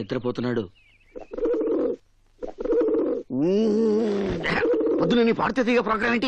నిద్రపోతున్నాడు పొద్దున నీ పాడితే తీగ ప్రోగ్రామ్ ఏంటి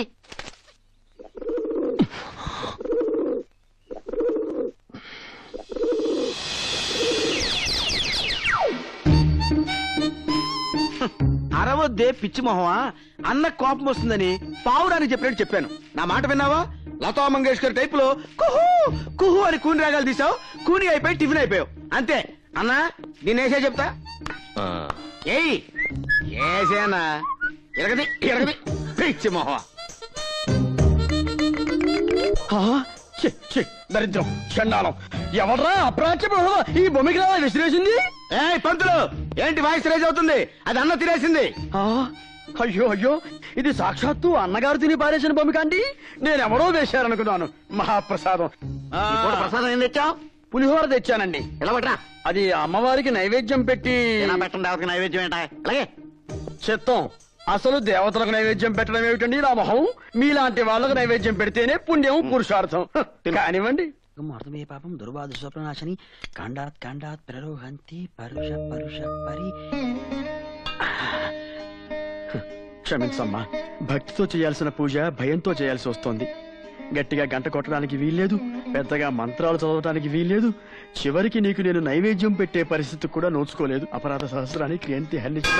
అరవద్దే పిచ్చి మొహమా అన్న కోపం వస్తుందని పావురానికి చెప్పినట్టు చెప్పాను నా మాట విన్నావా లతా మంగేష్కర్ టైప్ లో కుహు కుహు అని కూని రాగాలు తీసావు కూని అయిపోయి టిఫిన్ అయిపోయావు అంతే అన్నా నేను వేసే చెప్తా ఏయ్ ఏసేనా ఎరగది ఎరగది పిచ్చి మొహమా ఛీ, ఛీ, దరిద్రం చండాలం ఎవడ్రా అప్రాచ్య ఈ బొమ్మికి రా విసిరేసింది ఏ పంతులు ఏంటి వాయిస్ రేజ్ అవుతుంది అది అన్న తినేసింది అయ్యో అయ్యో ఇది సాక్షాత్తు అన్నగారు తిని పారేసిన బొమ్మిక అండి నేను ఎవరో వేశారనుకున్నాను మహాప్రసాదం ఇప్పుడు ప్రసాదం ఏం తెచ్చావు పులిహోర తెచ్చానండి ఎలా పట్రా అది అమ్మవారికి నైవేద్యం పెట్టి ఎలా పెట్టండి దేవతకి నైవేద్యం ఏంటా అలాగే చిత్తం అసలు దేవతలకు నైవేద్యం పెట్టడం ఏమిటండి నా మొహం మీలాంటి వాళ్ళకు నైవేద్యం పెడితేనే పుణ్యం పురుషార్థం హ, కానివ్వండి అర్థమే పాపం దుర్బాధ స్వప్ననాశని కాండాత్ కాండాత్ ప్రరోహంతి పరుష పరుష పరి క్షమించమ్మా భక్తితో చేయాల్సిన పూజ భయంతో చేయాల్సి వస్తోంది గట్టిగా గంట కొట్టడానికి వీల్లేదు పెద్దగా మంత్రాలు చదవడానికి వీల్లేదు చివరికి నీకు నేను నైవేద్యం పెట్టే పరిస్థితి కూడా నోచుకోలేదు అపరాధ సహస్రానికి క్రియంతి హరించిన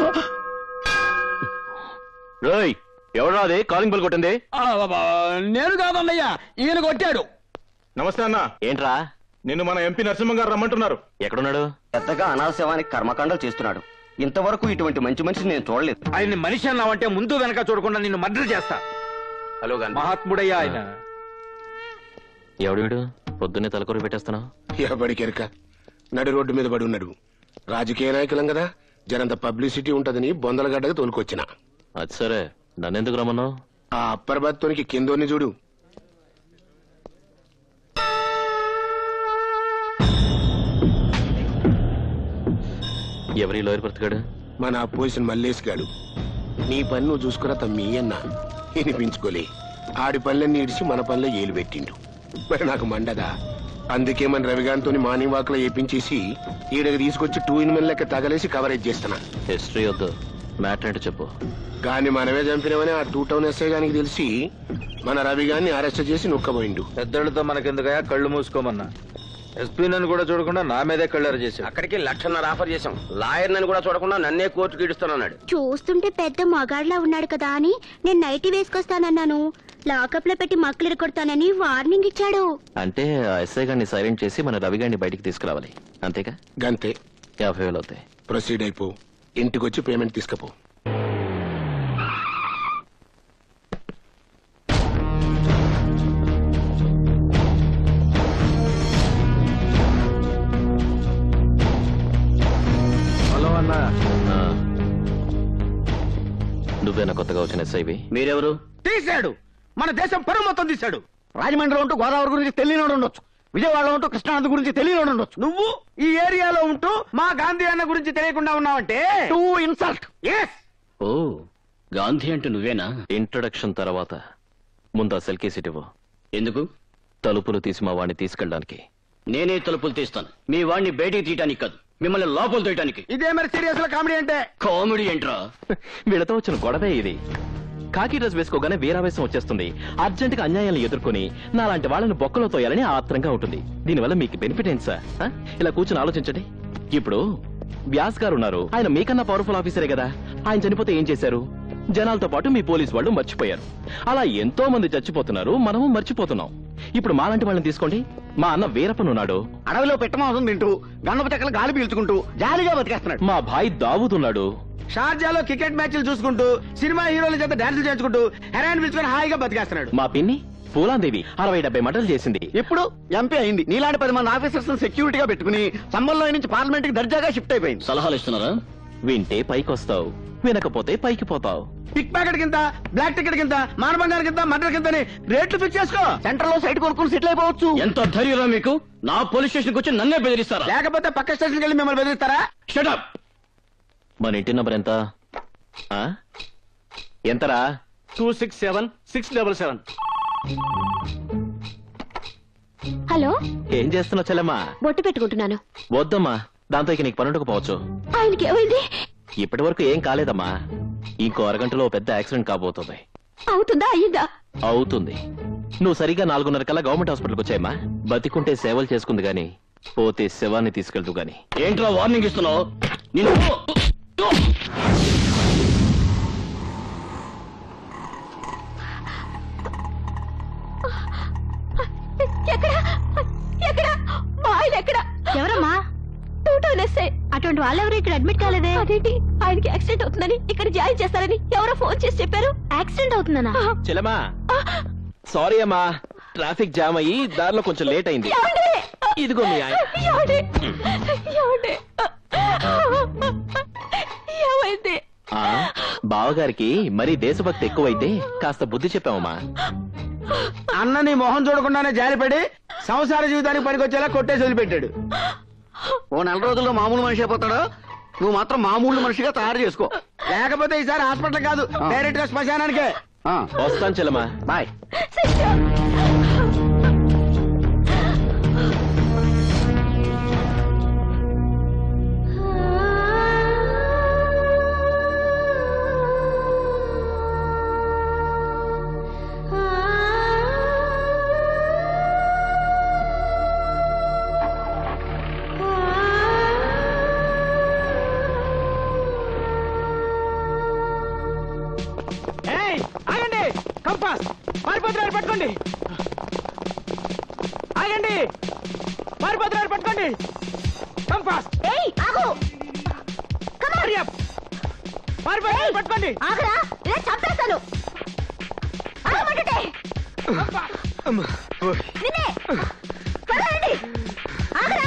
రోయ్ ఎవరాది కాలింగ్ బెల్ కొట్టింది నేను కాదన్నయ్యా ఈయన కొట్టాడు నమస్తే అన్న ఏంట్రా నిన్ను మన ఎంపీ నరసింహ గారు రమ్మంటున్నారు ఎక్కడున్నాడు పెద్దగా అనాశవానికి కర్మకాండలు చేస్తున్నాడు ఇంతవరకు ఇటువంటి మంచి మనిషిని నేను చూడలేదు ఆయన మనిషి అన్నావంటే ముందు వెనక చూడకుండా నిన్ను మర్డర్ చేస్తా హలో గాంధీ మహాత్ముడయ్యా ఆయన ఎవడు వీడు పొద్దున్నే తలకొరి పెట్టేస్తున్నావు ఎవడికెరక నడి రోడ్డు మీద పడి ఉన్నాడు రాజకీయ నాయకులం కదా జరంత పబ్లిసిటీ ఉంటదని బొందలగడ్డగా తోలుకొచ్చిన అది సరే నన్నెందుకు రమ్మన్నావు ఆ అప్పర్ బత్తోనికి కిందోని చూడు ఎవరి లోయర్ బ్రతికాడు మన అపోజిషన్ మల్లేష్ గాడు నీ పని నువ్వు చూసుకురా తమ్మి అన్న వినిపించుకోలే ఆడి పనులన్నీ ఇడిచి మన పనిలో ఏలు పెట్టిండు మరి నాకు మండదా అందుకే మన రవిగాంతోని మార్నింగ్ వాక్ లో ఏపించేసి ఈడకి తీసుకొచ్చి టూ ఇన్ మెన్ లెక్క తగలేసి కవరేజ్ చేస్తున్నా హిస్టరీ వద్దు మ్యాటర్ ఏంటో చెప్పు గాని మనమే చంపినవని ఆ టూ టౌన్ ఎస్ఐ గానికి తెలిసి మన రవి గాన్ని అరెస్ట్ చేసి నొక్కబోయిండు పెద్దలతో మనకెందుకయా కళ్ళు మూసుకోమన్నా ఎస్పీ నన్ను కూడా చూడకుండా నా మీదే కళ్ళారు చేశాడు అక్కడికి లక్షన్నర ఆఫర్ చేశాం లాయర్ నన్ను కూడా చూడకుండా నన్నే కోర్టుకి ఇడుస్తానన్నాడు చూస్తుంటే పెద్ద మగాడ్లా ఉన్నాడు కదా అని నేను నైటీ వేసుకొస్తానన్నాను లాకప్ లో పెట్టి మక్కలు కొడతానని వార్నింగ్ ఇచ్చాడు అంటే ఆ ఎస్ఐ గారిని సైలెంట్ చేసి మన రవి గారిని బయటికి తీసుకురావాలి అంతేగా గంతే యాభై వేలు అవుతాయి ప్రొసీడ్ అయిపో ఇంటికొచ్చి పేమెంట్ తీసుకపో హలో అన్నా ఆ. నువ్వేనా కొత్తగా వచ్చిన ఎస్ఐవి మీరెవరు తీశాడు మన దేశం పరువు మొత్తం తీశాడు రాజమండ్రిలో ఉంటూ గోదావరి గురించి తెలియనోడు ఉండొచ్చు విజయవాడలో ఉంటూ కృష్ణానది గురించి తెలియనోడు ఉండొచ్చు నువ్వు ఈ ఏరియాలో ఉంటూ మా గాంధీ అన్న గురించి తెలియకుండా ఉన్నావంటే too insult S O Gandhi అంటే నువ్వేనా ఇంట్రొడక్షన్ తర్వాత ముందు ఆ సెల్ కేసు ఇవ్వు ఎందుకు తలుపులు తీసి మా వాడిని తీసుకెళ్ళడానికి నేనే తలుపులు తీస్తాను మీ వాడిని బయటికి తీయటానికి కాదు మిమ్మల్ని లోపల తీయటానికి ఇదే మరి సీరియస్ లో కామెడీ అంటే కామెడీ ఏంట్రా వీళ్ళతో వచ్చిన గొడవే ఇది కాకి డ్రెస్ వేసుకోగానే వీరావేశం వచ్చేస్తుంది అర్జెంట్ గా అన్యాయాలను ఎదుర్కొని నాలాంటి వాళ్ళని బొక్కలో తోయాలని ఆత్రంగా ఉంటుంది దీనివల్ల మీకు బెనిఫిట్ ఏంటి సార్ ఆ? ఇలా కూర్చొని ఆలోచించండి ఇప్పుడు వ్యాస్ గారు ఉన్నారు ఆయన మీకన్నా పవర్ఫుల్ ఆఫీసరే కదా ఆయన చనిపోతే ఏం చేశారు జనాలతో పాటు మీ పోలీస్ వాళ్ళు మర్చిపోయారు అలా ఎంతో మంది చచ్చిపోతున్నారు మనము మర్చిపోతున్నాం ఇప్పుడు మాలాంటి వాళ్ళని తీసుకోండి మా అన్న వీరప్పన్ ఉన్నాడు అడవిలో పెట్టమాసం తింటూ గన్నపు చెక్కలు గాలి పీల్చుకుంటూ జాలీగా బతికేస్తున్నాడు మా భాయ్ దావూద్ ఉన్నాడు షార్జాలో క్రికెట్ మ్యాచ్లు చూసుకుంటూ సినిమా హీరోల చేత డాన్సులు చేయించుకుంటూ హెరాయిన్ పిలుచుకొని హాయిగా బతికేస్తున్నాడు మా పిన్ని పూలాందేవి అరవై డెబ్బై మటలు చేసింది ఇప్పుడు ఎంపీ అయింది నీలాంటి పది మంది ఆఫీసర్స్ సెక్యూరిటీగా పెట్టుకుని సంబంధంలో నుంచి పార్లమెంట్ కి దర్జాగా షిఫ్ట్ అయిపోయింది సలహాలు ఇస్తున్నారా వింటే పైకొస్తావు వినకపోతే పైకి పోతావు పిక్ ప్యాకెట్ కింద బ్లాక్ టికెట్ కింద మానబంగారు కింద మర్డర్ కింద రేట్లు ఫిక్స్ చేసుకో సెంటర్ లో సైట్ కొనుక్కుని సెటిల్ అయిపోవచ్చు ఎంత ధైర్యంరా మీకు నా పోలీస్ స్టేషన్కి వచ్చి నన్నే బెదిరిస్తారా లేకపోతే పక్క స్టేషన్కి వెళ్ళి మిమ్మల్ని బెదిరిస్తారా షటప్ మన ఇంటి నంబర్ ఎంత ఆ? ఎంతరా two six seven six double seven hello ఏం చేస్తున్నావు చెల్లమ్మా బొట్టు పెట్టుకుంటున్నాను వద్దమ్మా దాంతో ఇక నీకు పనుండకపోవచ్చు ఆయనకి ఏమైంది ఇప్పటి వరకు ఏం కాలేదమ్మా ఇంకో అరగంటలో ఓ పెద్ద యాక్సిడెంట్ కాబోతుంది అవుతుందా అయ్యిందా అవుతుంది నువ్వు సరిగా నాలుగున్నర కల్లా గవర్నమెంట్ హాస్పిటల్కి వచ్చాయమ్మా బతికుంటే సేవలు చేసుకుంది గాని పోతే శవాన్ని తీసుకెళ్తూ గాని ఏంట్రా వార్నింగ్ ఇస్తున్నావు నేను ఎక్కడ ఎక్కడ మా ఆయన ఎక్కడ ఎవరమ్మా టూటోనెస్సే అటువంటి వాళ్ళెవరు ఇక్కడ అడ్మిట్ కాలేదే అదేంటి ఆయనకి యాక్సిడెంట్ అవుతుందని ఇక్కడ జాయిన్ చేస్తారని ఎవరో ఫోన్ చేసి చెప్పారు యాక్సిడెంట్ అవుతుందనా చెలమా సారీ అమ్మా ట్రాఫిక్ జామ్ అయ్యి దారిలో కొంచెం లేట్ అయింది ఏమండి? ఇదిగో మీ ఆయన ఏమండి? ఏమండి? ఏమైంది ఆ, బావగారికి మరీ దేశభక్తి ఎక్కువైతే కాస్త బుద్ధి చెప్పామమ్మా అన్న నీ మొహం చూడకుండానే జారిపడి సంసార జీవితానికి పనికొచ్చేలా కొట్టేసి వదిలిపెట్టాడు ఓ నెల రోజుల్లో మామూలు మనిషి అయిపోతాడు నువ్వు మాత్రం మామూలు మనిషిగా తయారు చేసుకో లేకపోతే ఈసారి హాస్పిటల్ కాదు డైరెక్ట్ గా శ్మశానానికే ఆ, వస్తాను చెలమా బాయ్ ఏయ్, ఆగండి కంపాస్ పారిపోతున్నారు పట్టుకోండి ఆగండి పారిపోతున్నారు పట్టుకోండి కంపాస్ ఏయ్ ఆగు Hurry up. పారిపోతున్నారు పట్టుకోండి ఆగరా ఇలా చంపేస్తాను ఆగమంటుంటే నిన్నే త్వరగా రండి. ఆగరా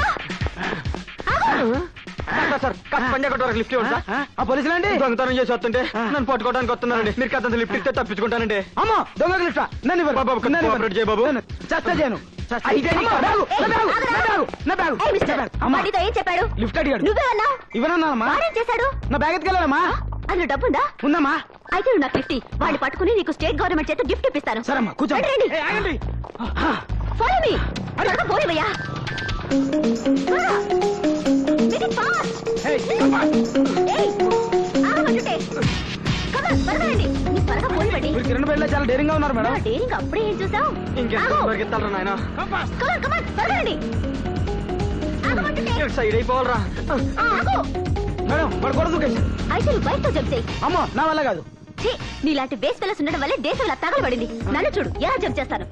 సార్ కాస్త పంజా కొట్టవరకు లిఫ్ట్ ఇవ్వండి సార్ ఆ పోలీసులు అండి దొంగతనం చేసి వస్తుంటే నన్ను పట్టుకోవడానికి వస్తున్నానండి మీరు కాస్త లిఫ్ట్ ఇస్తే తప్పించుకుంటానండి అమ్మో దొంగ లిఫ్ట్ నన్ను ఇవ్వరు. బాబు కోఆపరేట్ చేయ బాబు చస్తా చేయను అయితే నీ బ్యాగు, నా బ్యాగు, నా బ్యాగు, నా బ్యాగు, ఏయ్ నా మిస్టర్ బ్యాగు. అమ్మా, వాడితో ఏం చెప్పాడు లిఫ్ట్ అడిగాడు నువ్వే అన్నావు ఇవ్వనన్నానమ్మా వాడేం చేశాడు నా బ్యాగ్ ఎత్తుకెళ్ళాలమ్మా అందులో డబ్బుందా ఉందమ్మా అయితే నువ్వు నాకు గిఫ్ట్ వాడిని పట్టుకుని నీకు స్టేట్ గవర్నమెంట్ చేత గిఫ్ట్ ఇప్పిస్తాను సరమ్మా కూర్చోండి రండి, రండి ఏయ్, ఆగండి ఫాలో మీ త్వరగా పోనివయ్యా త్వరగా. Make it fast. ఏయ్, ఏయ్, ఆగమంటుంటే. Come on, త్వరగా రండి. నీ త్వరగా పోనివ్వండి. మీరు కిరణ్ బెల్ల చాలా డేరింగ్ గా ఉన్నారు నా మేడం డేరింగ్ అప్పుడే ఏం చూసావు ఇంకెంత పరిగెత్తాలరా నాయన Come on, come on, త్వరగా రండి. ఆగమంటుంటే. సైడ్ అయిపోవాలరా ఆ, ఆగు. మేడం పడకూడదు దూకేసి అయితే నువ్వు బయటతో జంప్ చేయి అమ్మో నా వల్ల కాదు ఛీ, నీలాంటి బేస్ పిల్లస్ ఉండడం వల్లే దేశం ఇలా తగలబడింది నన్ను చూడు ఎలా జంప్ చేస్తాను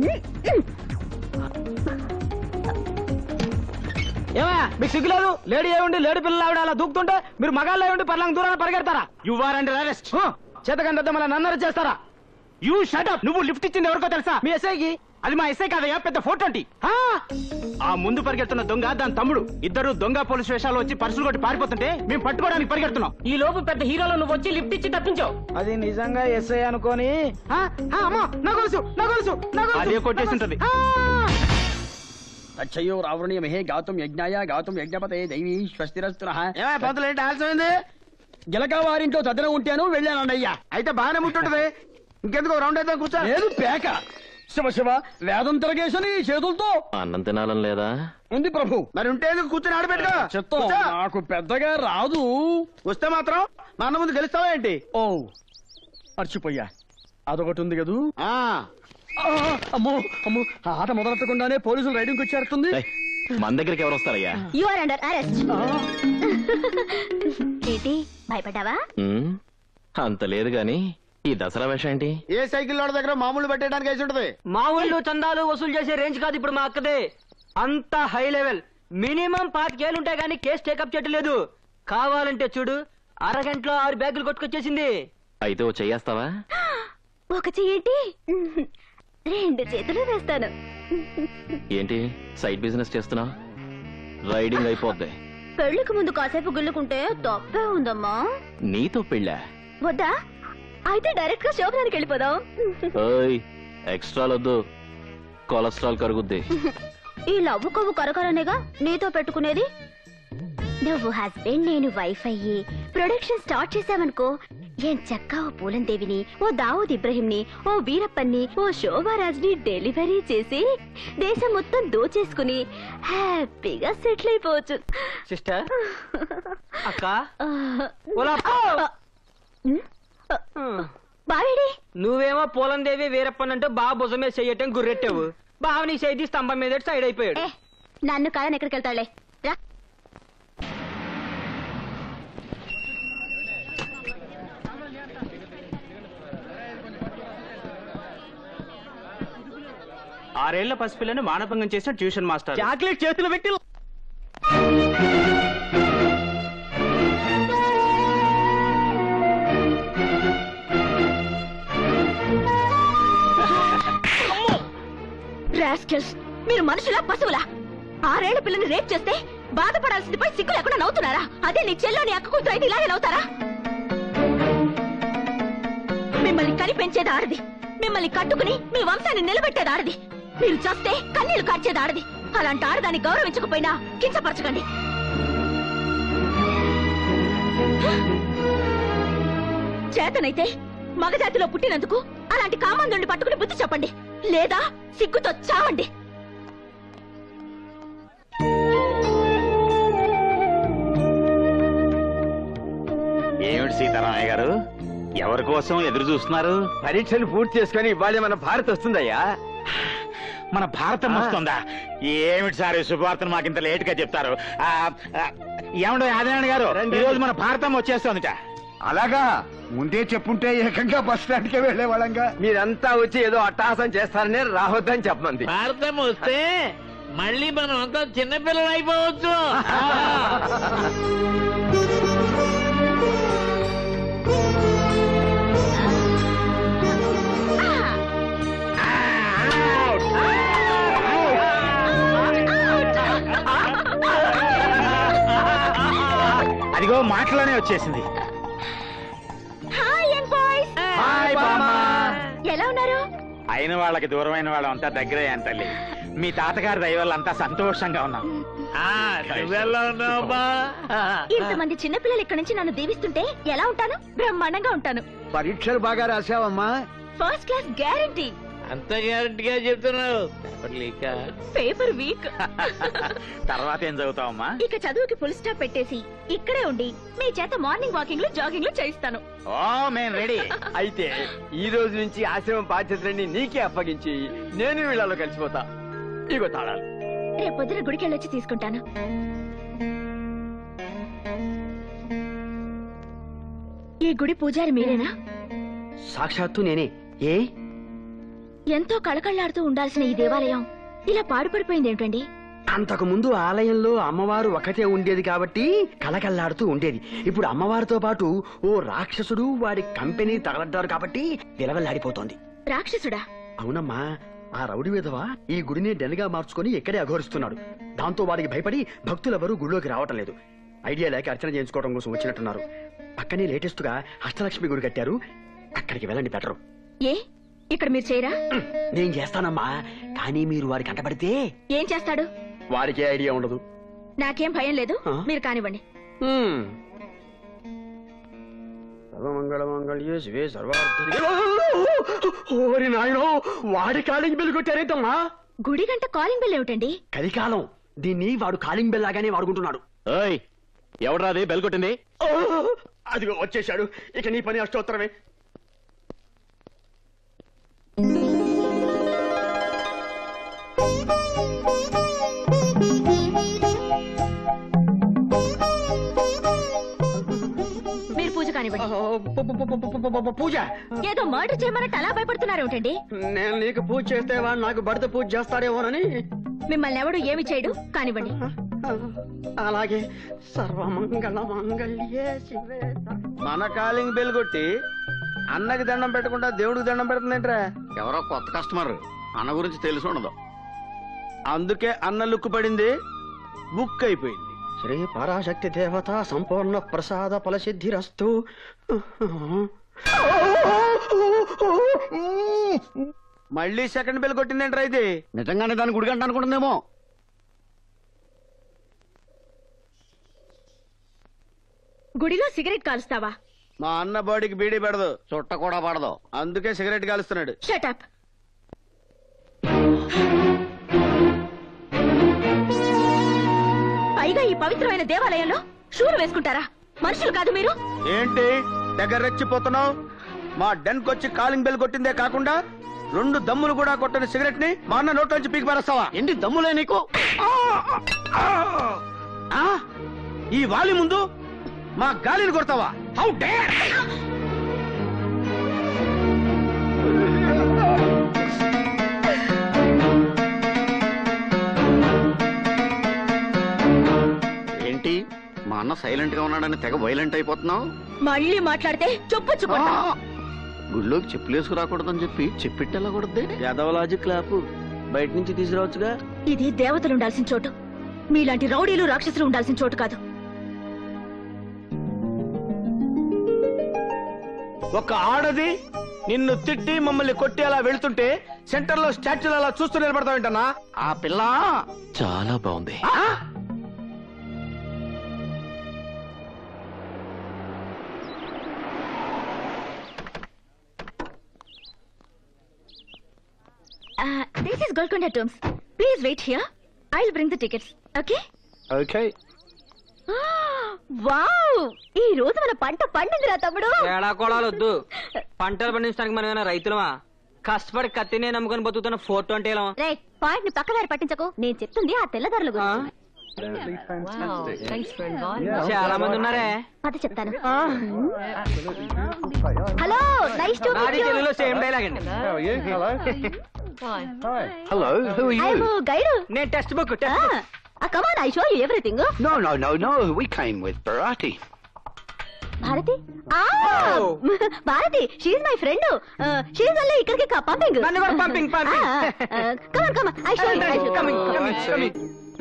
ఏమయ్యా మీకు సిగ్గులేదు లేడీ ఏముండి లేడీ పిల్లలు ఆవిడ అలా దూకుతుంటే మీరు మగాళ్ళు ఉండి పర్లంగ దూరాన్ని పరిగెడతారా యు ఆర్ అండర్ అరెస్ట్ చేతకంటే మళ్ళీ నన్ను arrest చేస్తారా యూ షటప్ నువ్వు లిఫ్ట్ ఇచ్చింది ఎవరికో తెలుసా మీ ఎస్ఐకి అది మా ఎస్ఐ కాదయ్యా పెద్ద ఫోటో ఆ ముందు పరిగెడుతున్న దొంగ దాని తమ్ముడు ఇద్దరు దొంగ పోలీస్ వేషాలు వచ్చి పర్సులు కొట్టి పారిపోతుంటే మేము పట్టుకోవడానికి పరిగెడుతున్నాం ఈ లోపు పెద్ద హీరోలో నువ్వు వచ్చి లిఫ్ట్ ఇచ్చి తప్పించావు అది నిజంగా ఎస్ఐ అనుకోని అమ్మా నా గొలుసు నా గొలుసు నా గొలుసు అదే కొట్టేసి ఉంటది తచ్చయ్యో రావణీయమహే గాతుం యజ్ఞాయ గాతుం యజ్ఞపతే దైవీ స్వస్తిరస్తున ఏమయ్య పంతులు ఏంటి ఆలస్యమైంది గిలక వారింట్లో తదిన ఉంటాను వెళ్ళానయ్యా అయితే బాగానే ముట్టుంటది ఇంకెందుకు రౌండ్ అయితే కూర్చో లేదు పేక శివ శివ వేదం తిరగేసని ఈ చేతులతో అన్నం తినాలని లేదా ఉంది ప్రభు మరి ఉంటే ఎందుకు కూర్చొని ఆడబెట్టుకో చిత్తం కూర్చో. నాకు పెద్దగా రాదు వస్తే మాత్రం మా అన్న ముందు గెలుస్తావా ఏంటి ఓ మర్చిపోయా అదొకటి ఉంది కదూ ఆ ఆ, అమ్మో అమ్మో ఆ ఆట మొదలెట్టకుండానే పోలీసులు రైడింగ్ వచ్చేస్తుంది ఏయ్, మన దగ్గరికి ఎవరు వస్తారయ్యా యు ఆర్ అండర్ అరెస్ట్ ఏంటి భయపడ్డావా ఉమ్, అంత లేదు గాని ఈ దసరా వేషం ఏంటి ఏ సైకిల్ లోడ్ దగ్గర మామూలు పెట్టడానికి వేసి ఉంటది మా ఊళ్ళో చందాలు వసూలు చేసే రేంజ్ కాదు ఇప్పుడు మా అక్కదే అంత హై లెవెల్ మినిమం పాతికేళ్ళు ఉంటాయి కానీ కేసు టేకప్ చేయట్లేదు కావాలంటే చూడు అరగంటలో ఆరు బ్యాగులు కొట్టుకొచ్చేసింది అయితే ఓ చెయ్యేస్తావా ఒక చెయ్యేంటి రెండు చేతులు వేస్తాను ఏంటి సైడ్ బిజినెస్ చేస్తున్నావు రైడింగ్ అయిపోద్ది పెళ్లికి ముందు కాసేపు గుల్లుకుంటే తప్పే ఉందమ్మా నీతో పెళ్ళా వద్దా అయితే డైరెక్ట్ గా శోభనానికి వెళ్ళిపోదాం ఓయ్ ఎక్స్ట్రాలొద్దు కొలెస్ట్రాల్ కరుగుద్ది ఈ లవ్వు కొవ్వు కరకరనేగా నీతో పెట్టుకునేది నువ్వు హస్బెండ్ నేను వైఫ్ అయ్యి ప్రొడక్షన్ స్టార్ట్ చేసామనుకో ఏం చక్కా ఓ పూలందేవిని ఓ దావూద్ ఇబ్రహీంని ఓ వీరప్పన్ని ఓ శోభారాజ్ని డెలివరీ చేసి దేశం మొత్తం దోచేసుకుని హ్యాపీగా సెటిల్ అయిపోవచ్చు సిస్టర్ అక్క ఆ, ఓలా ఉమ్, బావేడి నువ్వేమో పోలందేవి వీరప్పనంటూ బాగా భుజమే చెయ్యటం గుర్రెట్టావు బావని చేతి స్తంభం మీద సైడ్ అయిపోయాడు ఏ నన్ను కాదని ఎక్కడికి వెళ్తాడులే రా ఆరేళ్ల పసిపిల్లని మానభంగం చేసిన ట్యూషన్ మాస్టర్ చాక్లెట్ చేతిలో పెట్టి రాస్కెల్స్ మీరు మనుషులా పశువులా ఆరేళ్ల పిల్లని రేప్ చేస్తే బాధపడాల్సింది పోయి సిగ్గు లేకుండా నవ్వుతున్నారా అదే నీ చెల్లోని అక్క కూతురు అయితే ఇలాగే నవ్వుతారా మిమ్మల్ని కని పెంచేది ఆడది మిమ్మల్ని కట్టుకుని మీ వంశాన్ని నిలబెట్టేది ఆడది మీరు చేస్తే కన్నీళ్లు కార్చేది ఆడది అలాంటి ఆడదాన్ని గౌరవించకపోయినా కించపరచకండి చేతనైతే మగజాతిలో పుట్టినందుకు అలాంటి కామందుండి పట్టుకుని బుద్ధి చెప్పండి లేదా సిగ్గుతో చావండి ఏమిటి సీతారామయ్య గారు ఎవరి కోసం ఎదురు చూస్తున్నారు పరీక్షలు పూర్తి చేసుకొని ఇవాళ మన భారత్ వస్తుందయ్యా మన భారతం వస్తుందా ఏమిటి సార్ ఈ శుభవార్తను మాకు ఇంత లేట్ గా చెప్తారు ఆ, ఆ, ఏమండో ఆదినారాయణ గారు రండి. ఈ రోజు మన భారతం వచ్చేస్తుందిట అలాగా ముందే చెప్పుంటే ఏకంగా బస్ స్టాండ్కే వెళ్లే వాళ్ళంగా మీరంతా వచ్చి ఏదో అట్టహాసం చేస్తారని రావద్దని చెప్పమంది భారతం వస్తే మళ్ళీ మనం అంతా చిన్నపిల్లలు అయిపోవచ్చు అదిగో మాటలోనే వచ్చేసింది హాయ్ యంగ్ బాయ్స్ హాయ్ బామ్మ ఎలా ఉన్నారు అయిన వాళ్ళకి దూరమైన వాళ్ళం అంతా దగ్గరే అని తల్లి మీ తాతగారి దయ వల్ల అంతా సంతోషంగా ఉన్నాం నువ్వెలా ఉన్నావమ్మా ఇంతమంది చిన్నపిల్లలు ఇక్కడ నుంచి నన్ను దీవిస్తుంటే ఎలా ఉంటాను బ్రహ్మాండంగా ఉంటాను పరీక్షలు బాగా రాసావమ్మా ఫస్ట్ క్లాస్ గ్యారంటీ అంత గ్యారంటీగా చెప్తున్నావు లేక పేపర్ వీక్ తర్వాత ఏం చదువుతావమ్మా ఇక చదువుకి ఫుల్ స్టాప్ పెట్టేసి ఇక్కడే ఉండి మీ చేత మార్నింగ్ వాకింగ్ లో జాగింగ్ లో చేయిస్తాను ఓ మేము రెడీ అయితే ఈ రోజు నుంచి ఆశ్రమం బాధ్యతలన్నీ నీకే అప్పగించి నేను వీళ్ళలో కలిసిపోతా ఇగో తాళాలు రేపు పొద్దున గుడికి వెళ్ళొచ్చి తీసుకుంటాను ఈ గుడి పూజారి మీరేనా సాక్షాత్తు నేనే ఏ ఎంతో కళకళ్లాడుతూ ఉండాల్సిన ఈ దేవాలయం ఇలా పాడుపడిపోయింది ఏంటండి అంతకు ముందు ఆలయంలో అమ్మవారు ఒకటే ఉండేది కాబట్టి కలకల్లాడుతూ ఉండేది ఇప్పుడు అమ్మవారితో పాటు ఓ రాక్షసుడు వాడి కంపెనీ తగలడ్డారు కాబట్టి విలవల్లాడిపోతోంది రాక్షసుడా అవునమ్మా ఆ రౌడీ విధవ ఈ గుడిని డెన్గా మార్చుకొని ఇక్కడే అఘోరిస్తున్నాడు దాంతో వాడికి భయపడి భక్తులెవరూ గుడిలోకి రావటం లేదు ఐడియా లేక అర్చన చేయించుకోవడం కోసం వచ్చినట్టున్నారు పక్కనే లేటెస్ట్ గా అష్టలక్ష్మి గుడి కట్టారు అక్కడికి వెళ్ళండి బెటరు ఏ ఇక్కడ మీరు చేయరా నేను చేస్తానమ్మా కానీ మీరు వారికి అంటపడితే ఏం చేస్తాడు వారికి ఐడియా ఉండదు నాకేం భయం లేదు ఆ? మీరు కానివ్వండి సర్వమంగళమంగళ్యే శివే సర్వార్థ ఓరి నాయనో వాడి కాలింగ్ బెల్ కొట్టారేంటమ్మా గుడి గంట కాలింగ్ బెల్ ఏమిటండి కలికాలం దీన్ని వాడు కాలింగ్ బెల్ లాగానే వాడుకుంటున్నాడు ఓయ్ ఎవడ్రాది బెల్ కొట్టింది ఓ! అదిగో వచ్చేశాడు ఇక నీ పని అష్టోత్తరమే మీరు పూజ కానివ్వండి పూజ ఏదో మర్డర్ చేయమన్నట్టు అలా భయపడుతున్నారు ఏమిటండి నేను నీకు పూజ చేస్తే వాడు నాకు భర్త పూజ చేస్తాడేమోనని మిమ్మల్ని ఎవడు ఏమి చేయడు కానివ్వండి అలాగే సర్వమంగళ మంగళ్యే శివే మన కాలింగ్ బెల్ కొట్టి అన్నకి దండం పెట్టకుండా దేవుడికి దండం పెడుతుందేంట్రా ఎవరో కొత్త కస్టమర్ అన్న గురించి తెలిసి ఉండదు అందుకే అన్న లుక్కు పడింది బుక్ అయిపోయింది శ్రీ పరాశక్తి దేవత సంపూర్ణ ప్రసాద ఫలసిద్ధిరస్తు మళ్ళీ సెకండ్ బెల్ కొట్టిందేంట్రా ఇది నిజంగానే దాని గుడి గంట అనుకుంటుందేమో గుడిలో సిగరెట్ కాలుస్తావా మా అన్న బాడీకి బీడీ పెడదు చుట్ట కూడా పడదు అందుకే సిగరెట్ కాలుస్తున్నాడు షటప్ పైగా ఈ పవిత్రమైన దేవాలయంలో షూలు వేసుకుంటారా మనుషులు కాదు మీరు ఏంటి దగ్గర రెచ్చిపోతున్నావు మా డెన్ కొచ్చి కాలింగ్ బెల్ కొట్టిందే కాకుండా రెండు దమ్ములు కూడా కొట్టని సిగరెట్ ని మా అన్న నోట్లోంచి పీకి పారేస్తావా ఏంటి దమ్ములే నీకు ఆ? ఈ వాలి ముందు మా గాలిని కొడతావా హౌ డేర్ ఏంటి మా అన్న సైలెంట్ గా ఉన్నాడని తెగ వైలెంట్ అయిపోతున్నావు మళ్ళీ మాట్లాడితే చొప్పొచ్చు కొడతా. గుళ్ళోకి చెప్పులేసుకు రాకూడదని చెప్పి చెప్పిట్టెళ్ళకూడదే లాజిక్ క్లాప్ బయట నుంచి తీసుకురావచ్చుగా ఇది దేవతలు ఉండాల్సిన చోటు మీలాంటి రౌడీలు రాక్షసులు ఉండాల్సిన చోటు కాదు ఒక ఆడది నిన్ను తిట్టి మమ్మల్ని కొట్టి అలా వెళ్తుంటే సెంటర్ లో స్టాచ్యూలు అలా చూస్తూ నిలబడతావేంటన్నా ఆ పిల్ల చాలా బాగుంది this is Golconda tombs please wait here I will bring the tickets okay okay wow ఈ రోజు మన పంట పండిందిరా తమ్ముడు తేడా కొడాలు వద్దు పంటలు పండించడానికి మనం ఏమైనా రైతులమా కష్టపడి కత్తినే నమ్ముకొని బతుకుతున్న ఫోర్ ట్వంటీ రే పాయింట్ ని పక్కదారి పట్టించకు నేను చెప్తుంది ఆ తెల్లదారుల గురించి చాలా మంది ఉన్నారే పద చెప్తాను హలో నైస్ టు నాది తెలుగులో సేమ్ డైలాగ్ అండి hello who I am guide నేను text book text come on I show you everything No, no, no, no. We came with Barati. Bharathi ఆ Bharathi she is my friend she is అల్లే ఇక్కడికి పంపింగ్ నన్ను కూడా పంపింగ్, పంపింగ్. Come on come I show you I show coming coming coming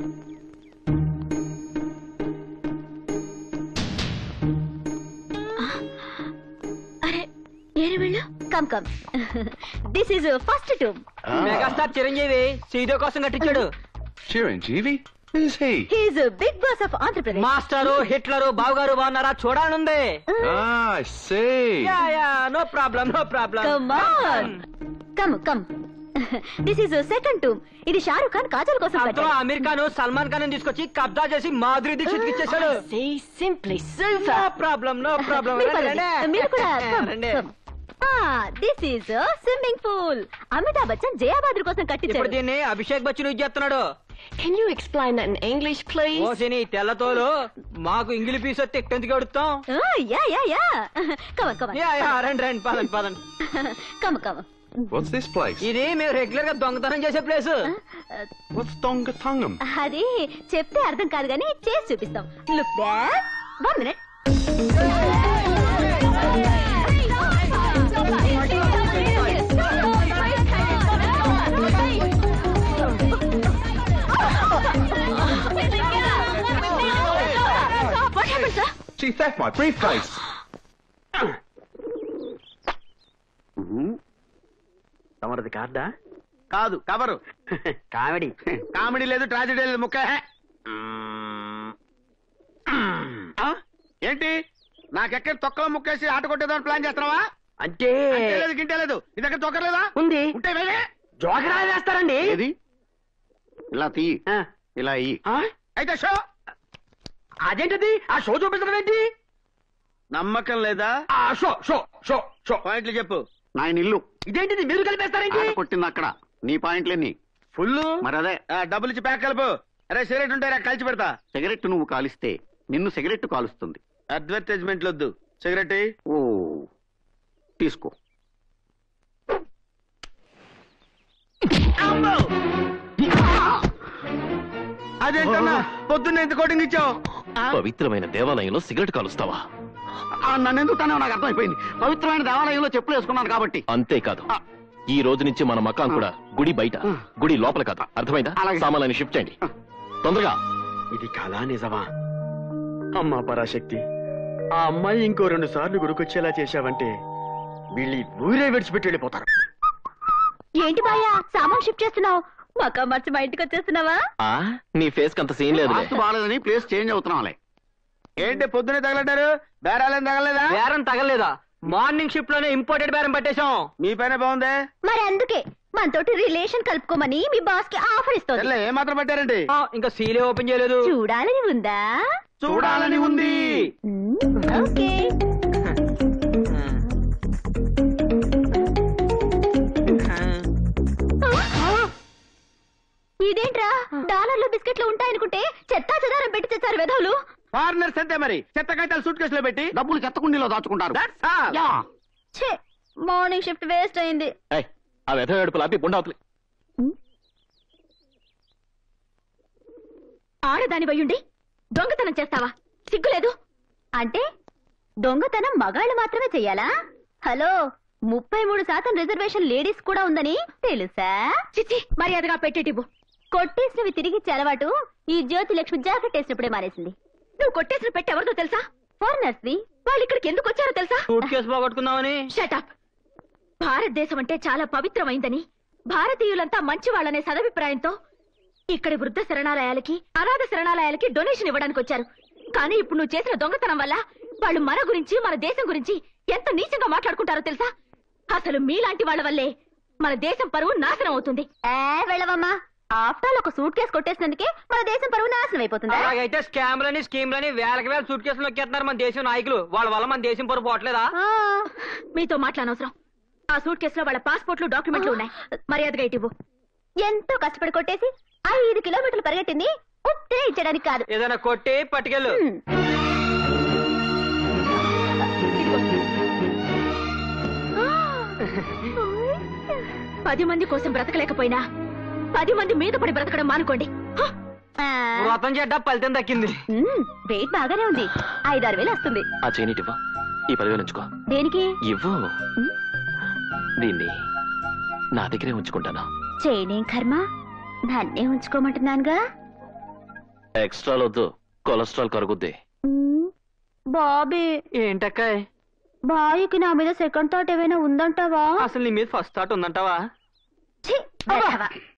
అరే ఏరే వెళ్ళు come come this is first tomb megastar Chiranjeevi సీదో కోసం కట్టించాడు Chiranjeevi? Who's he? He is big boss of Andhra Pradesh master Hitler Bavagaru Bagunnara Choodalani Vundi Ah, I see. Yeah yeah no problem no problem come on come come this is second tomb ఇది షారుఖ్ ఖాన్ కాజల్ కోసం అందులో కట్టాడు. అమీర్ ఖాన్ సల్మాన్ ఖాన్ తీసుకొచ్చి కబ్జా చేసి మాధురి దీక్షిత్ ఇచ్చేసాడు Say simply no super. Problem no problem మీరు పదండి. మీరు కూడా this is swimming pool Amitabh Bachchan Jayabhaduri కోసం ఇప్పుడు కట్టించాడు దీన్ని అభిషేక్ బచ్చన్ యూజ్ చేస్తున్నాడు Can you explain that in English, please? ఓ సిని తెల్లతోలు మాకు ఇంగిలి పీస్ వస్తే ఎక్కడికి అడుగుతాం yeah yeah yeah come come yeah yeah రండి రండి పదండి పదండి come come What's this place? ఇది మేము రెగ్యులర్ గా దొంగతనం చేసే ప్లేస్ What's Dongatungam? అది చెప్తే అర్థం కాదు కానీ చేసి చూపిస్తాం look back one minute What happened, sir? She theft my briefcase. తమరిది కార్డా కాదు కవరు కామెడీ కామెడీ లేదు ట్రాజెడీ లేదు ముక్క ఆ? ఏంటి నాకెక్కడ తొక్కలో ముక్కేసి ఆట కొట్టేదాన్ని ప్లాన్ చేస్తున్నావా అంటే అంతే లేదు గింటే లేదు నీ దగ్గర తొక్కలేదా ఉంది ఉంటే వేరే జోకరా వేస్తారండి ఏది ఇలా తీ ఇలా ఇయ్యి అయితే షో అదేంటది ఆ షో చూపించడం ఏంటి నమ్మకం లేదా ఆ షో షో షో షో పాయింట్లు చెప్పు నాయన ఇల్లు ఇదేంటిది మీరు కలిపేస్తారేంటి కొట్టింది అక్కడ నీ పాయింట్లన్నీ ఫుల్ మరి అదే డబ్బులు ఇచ్చి ప్యాక్ కలుపు అరే సిగరెట్ ఉంటే రా, కలిసి పెడతా సిగరెట్ నువ్వు కాలిస్తే నిన్ను సిగరెట్ కాలుస్తుంది అడ్వర్టైజ్మెంట్లు వద్దు సిగరెట్ ఇయ్యి. ఓ తీసుకో అదేంటన్నా పొద్దున్న ఎంత కోటింగ్ ఇచ్చావు పవిత్రమైన దేవాలయంలో సిగరెట్ కాలుస్తావా నన్ను ఎందుకు తనే నాకు అర్థమైపోయింది పవిత్రమైన దేవాలయంలో చెప్పులు వేసుకున్నాను కాబట్టి అంతేకాదు ఈ రోజు నుంచి మన మకాం కూడా గుడి బయట గుడి లోపల కాదు అర్థమైందా అలాగే. సామాన్యాన్ని షిఫ్ట్ చేయండి తొందరగా ఇది కళా నిజమా అమ్మా పరాశక్తి ఆ అమ్మాయి ఇంకో రెండు సార్లు గుడికొచ్చేలా చేశావంటే వీళ్ళు ఈ ఊరే విడిచిపెట్టి వెళ్ళిపోతారు ఏంటి బాయా సామాన్ షిఫ్ట్ చేస్తున్నావు మకా మర్చి మా ఇంటికి వచ్చేస్తున్నావా ఆ నీ ఫేస్ అంత సీన్ లేదు వాస్తు బాగాలేదని ప్లేస్ చేంజ్ అవుతున్నాంలే ఏంటి పొద్దునే తగలడ్డారు బేరాలేం తగలలేదా బేరం తగలేదా మార్నింగ్ షిఫ్ట్ లోనే ఇంపోర్టెడ్ బేరం పట్టేశాం మీ పైన బాగుందే మరి అందుకే మనతోటి రిలేషన్ కలుపుకోమని మీ బాస్ కి ఆఫర్ ఇస్తుంది తెల్ల ఏ మాత్రం పట్టారండి ఆ, ఇంకా సీలే ఓపెన్ చేయలేదు చూడాలని ఉందా చూడాలని ఉంది మ్మ్, ఓకే ఇదేంట్రా డాలర్లు బిస్కెట్లు ఉంటాయనుకుంటే చెత్తా చెదారం పెట్టి తెచ్చారు వెధవులు ఫారినర్స్ అంతే మరి చెత్త కాగితాలు సూట్ కేసులో పెట్టి డబ్బులు చెత్తకుండీలో దాచుకుంటారు That's all. యా. ఛే మార్నింగ్ షిఫ్ట్ వేస్ట్ అయింది ఏయ్, ఆ వ్యధ ఏడుపులు ఆపి గుండావతలి ఆడదాని వయ్యుండి దొంగతనం చేస్తావా సిగ్గులేదు అంటే దొంగతనం మగాళ్ళు మాత్రమే చెయ్యాలా హలో ముప్పై మూడు శాతం రిజర్వేషన్ లేడీస్ కూడా ఉందని తెలుసా చిచి మర్యాదగా పెట్టేటివ్వు కొట్టేసినవి తిరిగిచ్చే అలవాటు ఈ జ్యోతి లక్ష్మి జాకెట్ వేసినప్పుడే మానేసింది నువ్వు కొట్టేసిన పెట్టి ఎవరిదో తెలుసా ఫారినర్స్ ని వాళ్ళు ఇక్కడికి ఎందుకు వచ్చారో తెలుసా సూట్ కేసు పోగొట్టుకుందామని షటప్ భారతదేశం అంటే చాలా పవిత్రమైందని భారతీయులంతా మంచి వాళ్ళనే సదభిప్రాయంతో ఇక్కడి వృద్ధ శరణాలయాలకి అనాథ శరణాలయాలకి డొనేషన్ ఇవ్వడానికి వచ్చారు కానీ ఇప్పుడు నువ్వు చేసిన దొంగతనం వల్ల వాళ్ళు మన గురించి మన దేశం గురించి ఎంత నీచంగా మాట్లాడుకుంటారో తెలుసా అసలు మీలాంటి వాళ్ళ వల్లే మన దేశం పరువు నాశనం అవుతుంది వెళ్ళవమ్మా ఆఫ్టర్ ఆల్ ఒక సూట్ కేసు కొట్టేసినందుకే మన దేశం పరువు నాశనం అయిపోతుందా అలాగైతే స్కామ్లని స్కీమ్లని వేలకి వేల సూట్ కేసులు నొక్కేస్తున్నారు మన దేశం నాయకులు వాళ్ళ వల్ల మన దేశం పొరపు పోవట్లేదా ఆ, మీతో మాట్లాడనవసరం ఆ సూట్ కేసులో వాళ్ళ పాస్పోర్ట్లు డాక్యుమెంట్లు ఉన్నాయి మర్యాదగా ఇటు ఇవ్వు. ఎంతో కష్టపడి కొట్టేసి ఐదు కిలోమీటర్లు పరిగెట్టింది ఉత్తే ఇచ్చడానికి కాదు ఏదైనా కొట్టి పట్టుకెళ్ళు హ్మ్. పది మంది కోసం బ్రతకలేకపోయినా పది మంది మీద పడి బ్రతకడం మానుకోండి హ! ఆ, వ్రతం చెడ్డ ఫలితం దక్కింది హ్మ్, వెయిట్ బాగానే ఉంది ఐదారు వేలు వస్తుంది ఆ చైనీటి ఇవ్వు ఈ పదివేలు ఉంచుకో దేనికి ఇవ్వు దీన్ని నా దగ్గరే ఉంచుకుంటాను చేయనేం కర్మ నన్నే ఉంచుకోమంటున్నానుగా ఎక్స్ట్రా వద్దు కొలెస్ట్రాల్ కరుగుద్ది హ్మ్, బాబీ ఏంటక్కాయ్ బాయ్కి నా మీద సెకండ్ థాట్ ఏమైనా ఉందంటావా అసలు నీ మీద ఫస్ట్ థాట్ ఉందంటావా ఛీ, వెధవ.